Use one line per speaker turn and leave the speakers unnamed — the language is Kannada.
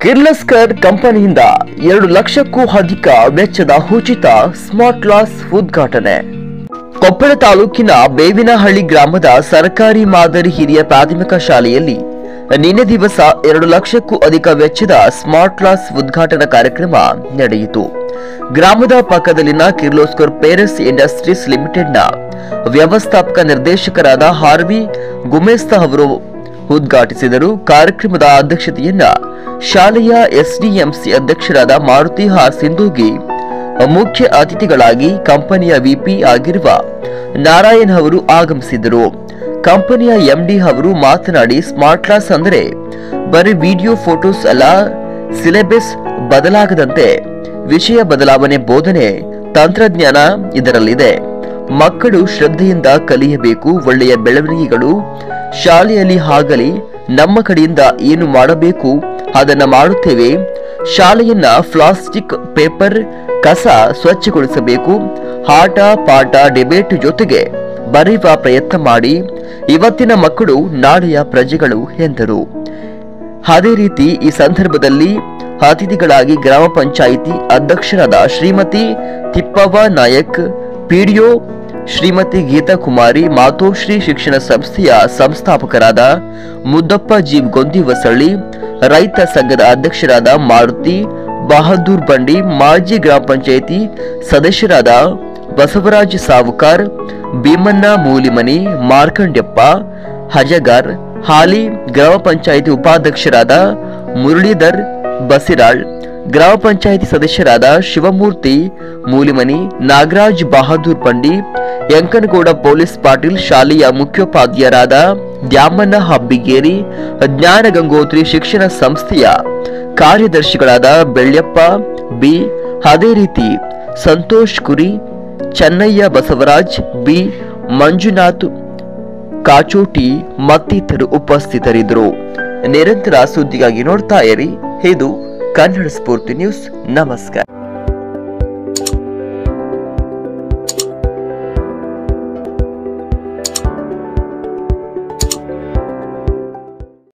ಕಿರ್ಲಸ್ಕರ್ ಕಂಪನಿಯಿಂದ ಎರಡು ಲಕ್ಷಕ್ಕೂ ಅಧಿಕ ವೆಚ್ಚದ ಉಚಿತ ಸ್ಮಾರ್ಟ್ ಕ್ಲಾಸ್ ಉದ್ಘಾಟನೆ ಕೊಪ್ಪಳ ತಾಲೂಕಿನ ಬೇವಿನಹಳ್ಳಿ ಗ್ರಾಮದ ಸರ್ಕಾರಿ ಮಾದರಿ ಹಿರಿಯ ಪ್ರಾಥಮಿಕ ಶಾಲೆಯಲ್ಲಿ ನಿನ್ನೆ ದಿವಸ ಎರಡು ಲಕ್ಷಕ್ಕೂ ಅಧಿಕ ವೆಚ್ಚದ ಸ್ಮಾರ್ಟ್ ಕ್ಲಾಸ್ ಉದ್ಘಾಟನಾ ಕಾರ್ಯಕ್ರಮ ನಡೆಯಿತು ಗ್ರಾಮದ ಪಕ್ಕದಲ್ಲಿನ ಕಿರ್ಲೋಸ್ಕರ್ ಪೇರಸ್ ಇಂಡಸ್ಟ್ರೀಸ್ ಲಿಮಿಟೆಡ್ನ ವ್ಯವಸ್ಥಾಪಕ ನಿರ್ದೇಶಕರಾದ ಹಾರ್ವಿ ಗುಮೇಸ್ತಾ ಅವರು ಉದ್ಘಾಟಿಸಿದರು ಕಾರ್ಯಕ್ರಮದ ಅಧ್ಯಕ್ಷತೆಯನ್ನ ಶಾಲೆಯ ಎಸ್ಡಿಎಂಸಿ ಅಧ್ಯಕ್ಷರಾದ ಮಾರುತಿ ಹಾ ಸಿಂಧೂಗಿ ಮುಖ್ಯ ಅತಿಥಿಗಳಾಗಿ ಕಂಪನಿಯ ವಿಪಿ ಆಗಿರುವ ನಾರಾಯಣ್ ಅವರು ಆಗಮಿಸಿದರು ಕಂಪನಿಯ ಎಂಡಿ ಅವರು ಮಾತನಾಡಿ ಸ್ಮಾರ್ಟ್ ಕ್ಲಾಸ್ ಅಂದರೆ ಬರೀ ವಿಡಿಯೋ ಫೋಟೋಸ್ ಅಲ್ಲ ಸಿಲೆಬಸ್ ಬದಲಾಗದಂತೆ ವಿಷಯ ಬದಲಾವಣೆ ಬೋಧನೆ ತಂತ್ರಜ್ಞಾನ ಇದರಲ್ಲಿದೆ ಮಕ್ಕಳು ಶ್ರದ್ಧೆಯಿಂದ ಕಲಿಯಬೇಕು ಒಳ್ಳೆಯ ಬೆಳವಣಿಗೆಗಳು ಶಾಲೆಯಲ್ಲಿ ಆಗಲಿ ನಮ್ಮ ಕಡೆಯಿಂದ ಏನು ಮಾಡಬೇಕು ಅದನ್ನ ಮಾಡುತ್ತೇವೆ ಶಾಲೆಯನ್ನ ಪ್ಲಾಸ್ಟಿಕ್ ಪೇಪರ್ ಕಸ ಸ್ವಚ್ಛಗೊಳಿಸಬೇಕು ಆಟ ಪಾಠ ಡಿಬೇಟ್ ಜೊತೆಗೆ ಬರೆಯುವ ಪ್ರಯತ್ನ ಮಾಡಿ ಇವತ್ತಿನ ಮಕ್ಕಳು ನಾಳೆಯ ಪ್ರಜೆಗಳು ಎಂದರು ಅದೇ ರೀತಿ ಈ ಸಂದರ್ಭದಲ್ಲಿ ಅತಿಥಿಗಳಾಗಿ ಗ್ರಾಮ ಪಂಚಾಯಿತಿ ಅಧ್ಯಕ್ಷರಾದ ಶ್ರೀಮತಿ ತಿಪ್ಪವ್ವ ನಾಯಕ್ ಪಿಡಿಒ ಶ್ರೀಮತಿ ಗೀತಾ ಕುಮಾರಿ ಮಾತೋಶ್ರೀ ಶಿಕ್ಷಣ ಸಂಸ್ಥೆಯ ಸಂಸ್ಥಾಪಕರಾದ ಮುದ್ದಪ್ಪ ಜಿ ಗೊಂದಿವಸಳ್ಳಿ ರೈತ ಸಂಘದ ಅಧ್ಯಕ್ಷರಾದ ಮಾರುತಿ ಬಹದ್ದೂರ್ ಬಂಡಿ ಮಾಜಿ ಗ್ರಾಮ ಪಂಚಾಯಿತಿ ಸದಸ್ಯರಾದ ಬಸವರಾಜ್ ಸಾವುಕಾರ್ ಭೀಮಣ್ಣ ಮೂಲಿಮನಿ ಮಾರ್ಕಂಡ್ಯಪ್ಪ ಹಜಗಾರ್ ಹಾಲಿ ಗ್ರಾಮ ಪಂಚಾಯಿತಿ ಉಪಾಧ್ಯಕ್ಷರಾದ ಮುರಳೀಧರ್ ಬಸಿರಾಳ್ ಗ್ರಾಮ ಪಂಚಾಯಿತಿ ಸದಸ್ಯರಾದ ಶಿವಮೂರ್ತಿ ಮೂಲಿಮನಿ ನಾಗರಾಜ್ ಬಹದ್ದೂರ್ ಬಂಡಿ ಯಂಕನಗೌಡ ಪೊಲೀಸ್ ಪಾಟೀಲ್ ಶಾಲೆಯ ಮುಖ್ಯೋಪಾಧ್ಯಾಯರಾದ ದ್ಯಾಮಣ್ಣ ಹಬ್ಬಿಗೇರಿ ಜ್ಞಾನ ಗಂಗೋತ್ರಿ ಶಿಕ್ಷಣ ಸಂಸ್ಥೆಯ ಕಾರ್ಯದರ್ಶಿಗಳಾದ ಬೆಳ್ಯಪ್ಪ ಬಿ ಅದೇ ರೀತಿ ಸಂತೋಷ್ ಕುರಿ ಚೆನ್ನಯ್ಯ ಬಸವರಾಜ್ ಬಿ ಮಂಜುನಾಥ್ ಕಾಚೋಟಿ ಮತ್ತಿತರರು ಉಪಸ್ಥಿತರಿದ್ದರು ನಿರಂತರ ಸುದ್ದಿಗಾಗಿ ನೋಡ್ತಾ ಇರಿ ಇದು ಕನ್ನಡ ಸ್ಫೂರ್ತಿ ನ್ಯೂಸ್ ನಮಸ್ಕಾರ